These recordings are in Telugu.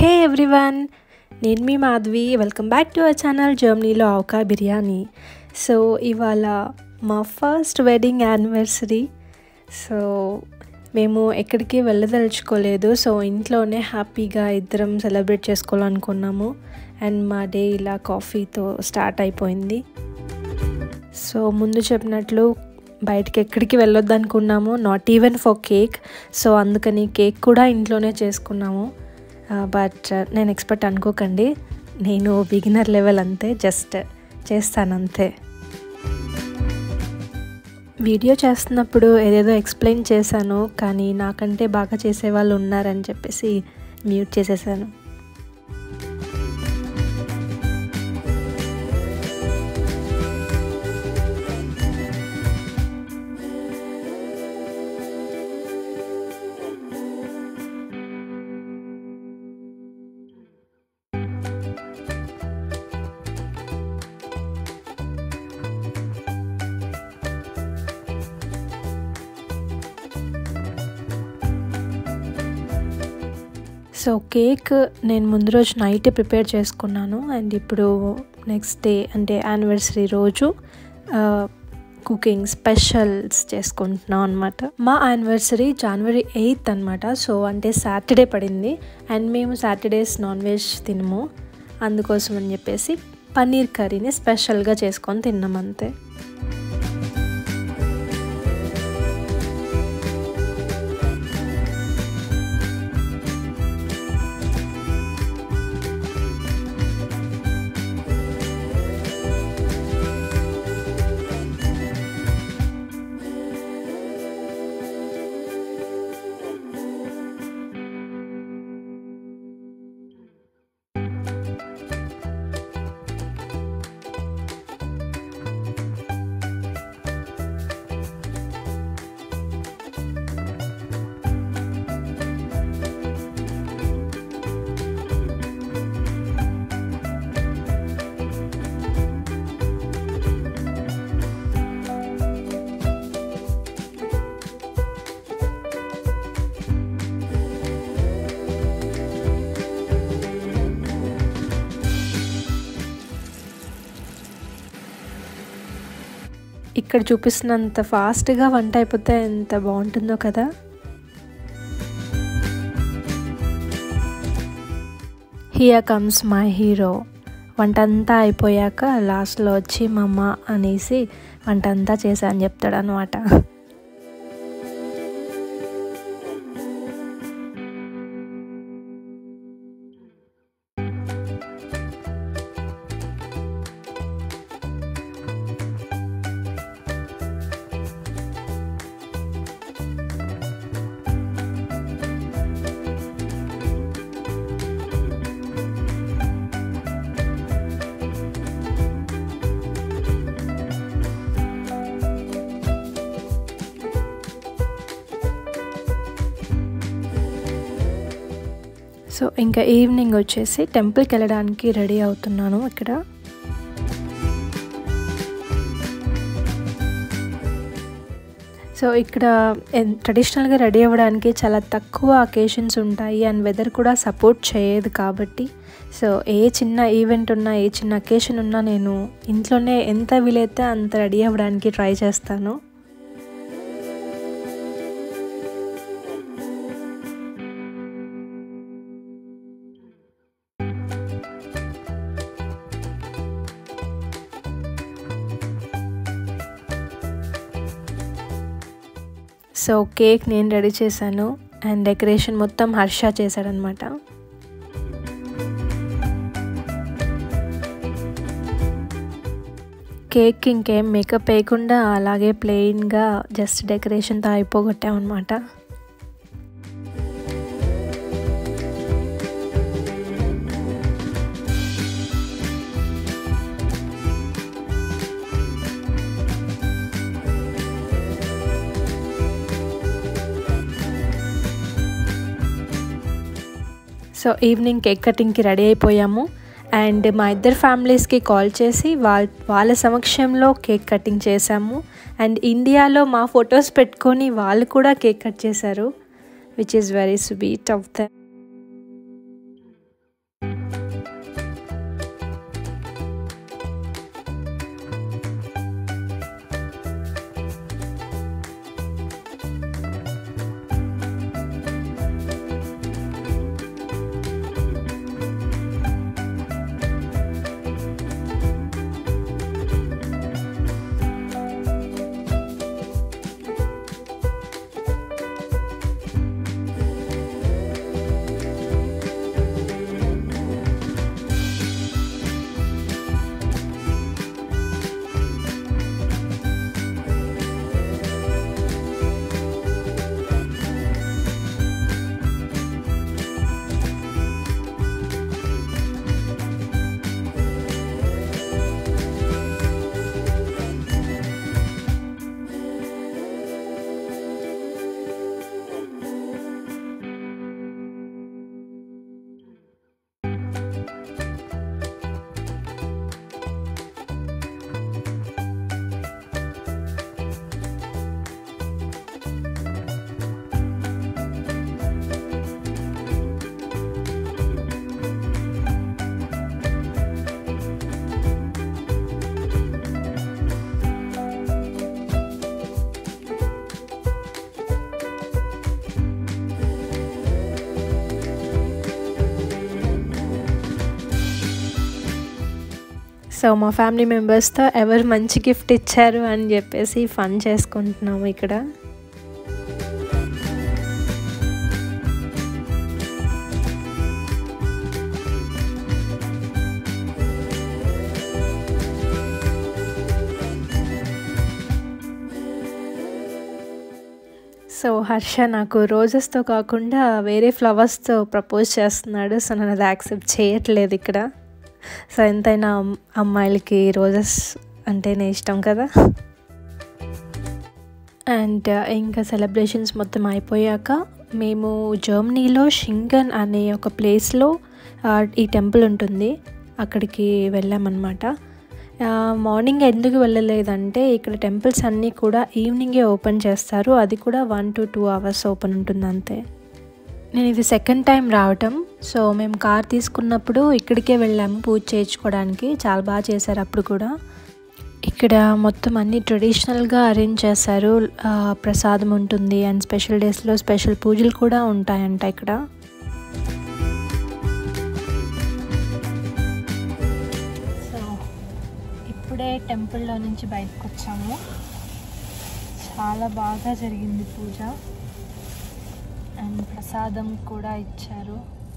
హే ఎవ్రీవన్ నేను మీ Madhavi welcome back to our channel జర్మనీలో ఆవకా బిర్యానీ సో ఇవాళ మా ఫస్ట్ వెడ్డింగ్ యానివర్సరీ సో మేము ఎక్కడికి వెళ్ళదలుచుకోలేదు సో ఇంట్లోనే హ్యాపీగా ఇద్దరం సెలబ్రేట్ చేసుకోవాలనుకున్నాము అండ్ మా డే ఇలా కాఫీతో స్టార్ట్ అయిపోయింది సో ముందు చెప్పినట్లు బయటికి ఎక్కడికి వెళ్ళొద్దు అనుకున్నాము not even for cake so అందుకని కేక్ కూడా ఇంట్లోనే చేసుకున్నాము బట్ నేను ఎక్స్పర్ట్ అనుకోకండి నేను బిగినర్ లెవెల్ అంతే జస్ట్ చేస్తాను అంతే వీడియో చేస్తున్నప్పుడు ఏదేదో ఎక్స్ప్లెయిన్ చేశాను కానీ నాకంటే బాగా చేసేవాళ్ళు ఉన్నారని చెప్పేసి మ్యూట్ చేసేసాను సో కేక్ నేను ముందు రోజు నైట్ ప్రిపేర్ చేసుకున్నాను అండ్ ఇప్పుడు నెక్స్ట్ డే అంటే యానివర్సరీ రోజు కుకింగ్ స్పెషల్స్ చేసుకుంటున్నాం అనమాట మా యానివర్సరీ జనవరి ఎయిత్ అనమాట సో అంటే సాటర్డే పడింది అండ్ మేము సాటర్డేస్ నాన్ వెజ్ తినము అందుకోసం అని చెప్పేసి పన్నీర్ కర్రీని స్పెషల్గా చేసుకొని తిన్నాం అంతే ఇక్కడ చూపిస్తున్నంత ఫాస్ట్గా వంట అయిపోతే ఎంత బాగుంటుందో కదా హియర్ కమ్స్ మై హీరో వంట అంతా అయిపోయాక లాస్ట్లో వచ్చి మా అమ్మ అనేసి వంట అంతా చేశా అని చెప్తాడు అనమాట సో ఇంకా ఈవినింగ్ వచ్చేసి టెంపుల్కి వెళ్ళడానికి రెడీ అవుతున్నాను ఇక్కడ సో ఇక్కడ ట్రెడిషనల్గా రెడీ అవ్వడానికి చాలా తక్కువ అకేషన్స్ ఉంటాయి అండ్ వెదర్ కూడా సపోర్ట్ చేయదు కాబట్టి సో ఏ చిన్న ఈవెంట్ ఉన్నా ఏ చిన్న అకేషన్ ఉన్నా నేను ఇంట్లోనే ఎంత వీలైతే అంత రెడీ అవ్వడానికి ట్రై చేస్తాను సో కేక్ నేను రెడీ చేశాను అండ్ డెకరేషన్ మొత్తం హర్ష చేశాడనమాట కేక్ ఇంకేం మేకప్ వేయకుండా అలాగే ప్లెయిన్గా జస్ట్ డెకరేషన్తో అయిపోగొట్టామన్నమాట సో ఈవినింగ్ కేక్ కటింగ్కి రెడీ అయిపోయాము అండ్ మా ఇద్దరు ఫ్యామిలీస్కి కాల్ చేసి వాళ్ళ వాళ్ళ సమక్షంలో కేక్ కటింగ్ చేశాము అండ్ ఇండియాలో మా ఫొటోస్ పెట్టుకొని వాళ్ళు కూడా కేక్ కట్ చేశారు which is very sweet of the so మా ఫ్యామిలీ మెంబర్స్తో ఎవరు మంచి గిఫ్ట్ ఇచ్చారు అని చెప్పేసి ఫన్ చేసుకుంటున్నాము ఇక్కడ సో హర్ష నాకు రోజెస్తో కాకుండా వేరే ఫ్లవర్స్తో ప్రపోజ్ చేస్తున్నాడు సో నేను అది యాక్సెప్ట్ చేయట్లేదు ఇక్కడ సో ఎంతైనా అమ్- అమ్మాయిలకి రోజెస్ అంటేనే ఇష్టం కదా అండ్ ఇంకా సెలబ్రేషన్స్ మొత్తం అయిపోయాక మేము జర్మనీలో షింగన్ అనే ఒక ప్లేస్లో ఈ టెంపుల్ ఉంటుంది అక్కడికి వెళ్ళామన్నమాట మార్నింగ్ ఎందుకు వెళ్ళలేదంటే ఇక్కడ టెంపుల్స్ అన్నీ కూడా ఈవినింగే ఓపెన్ చేస్తారు అది కూడా one to two hours open ఉంటుంది అంతే నేను ఇది సెకండ్ టైం రావటం సో మేము కార్ తీసుకున్నప్పుడు ఇక్కడికే వెళ్ళాము పూజ చేయించుకోవడానికి చాలా బాగా చేశారు అప్పుడు కూడా ఇక్కడ మొత్తం అన్ని ట్రెడిషనల్గా అరేంజ్ చేశారు ఆ, ప్రసాదం ఉంటుంది అండ్ స్పెషల్ డేస్లో స్పెషల్ పూజలు కూడా ఉంటాయంట ఇక్కడ సో ఇప్పుడే టెంపుల్లో నుంచి బయటకు వచ్చాము చాలా బాగా జరిగింది పూజ అండ్ ప్రసాదం కూడా ఇచ్చారు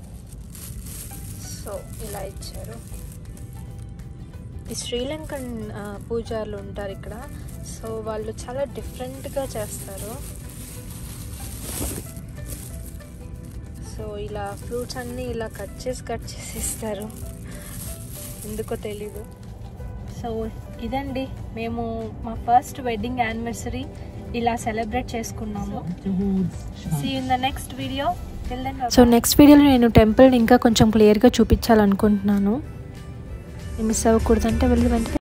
సో ఇలా ఇచ్చారు ఈ శ్రీలంకన్ ఆ, పూజారులు ఉంటారు ఇక్కడ సో వాళ్ళు చాలా డిఫరెంట్గా చేస్తారు సో ఇలా ఫ్రూట్స్ అన్నీ ఇలా కట్ చేసి కట్ చేసి ఇస్తారు ఎందుకో తెలీదు సో ఇదండి మేము మా ఫస్ట్ వెడ్డింగ్ యానివర్సరీ ఇలా సెలబ్రేట్ చేసుకున్నాము see in the next video so next వీడియోలో నేను టెంపుల్ని ఇంకా కొంచెం క్లియర్గా చూపించాలనుకుంటున్నాను మిస్ అవ్వకూడదంటే వెళ్ళి వెంటనే